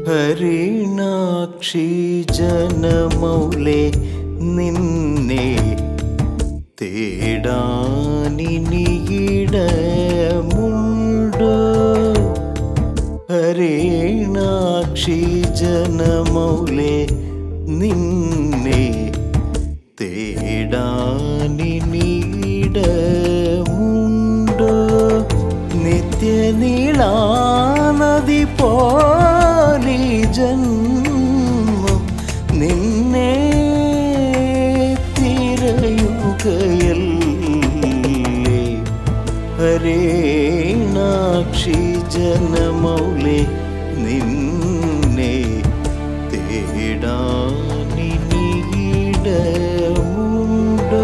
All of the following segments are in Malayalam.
ഹരിണാക്ഷി ജനമൗലെ നിന്നെ തേടാനിനിയിടമുണ്ടോ ഹരിണാക്ഷി ജനമൗലെ നിന്നെ തേടാനിനിയിടമുണ്ടോ നിത്യനീളാനദി പോലി ജന്മം നിന്നെ തിരയുകയല്ലേ ഹരേണാക്ഷി ജനമൗലെ നിന്നെ തേടാനിനിയിടമുണ്ടോ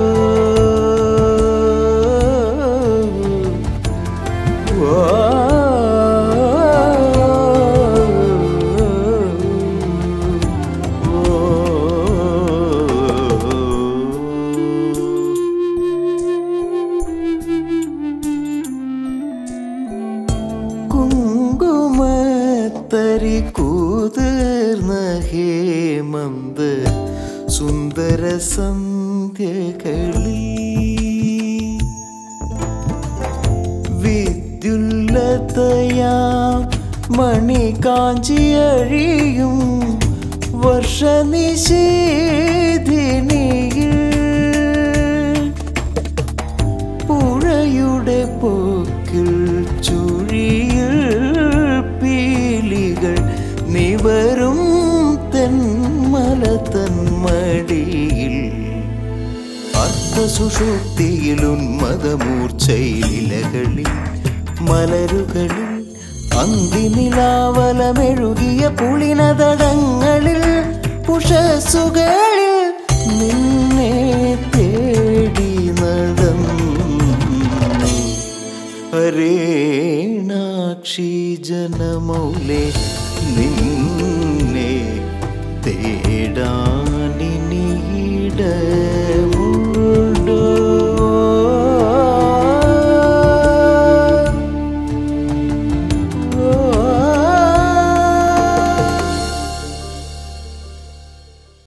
കുങ്കുമത്തരി കൂതിർന്ന ഹേമന്ത് സുന്ദര സന്ധ്യകളിൽ വിദ്യുല്ലതയാം മണി കാഞ്ചിയഴിയും വർഷനിശീധിനിയിൽ പുഴയുടെ പോക്കിൽ ചുഴിയിൽ പീലികൾ നിവരും തെന്മല തന്മടിയിൽ അർത്ഥസുഷുപ്തിയിൽ ഉന്മദമൂർച്ചയിലിലകളിൽ മലരുകളിൽ അന്തിനിലാവലമെഴുകിയ പുളിനതടങ്ങളിൽ ഉഷസുകളിൽ നിന്നെ തേടി നടന്നു ഹരേണാക്ഷി ജനമൗലെ നിന്നെ തേടാ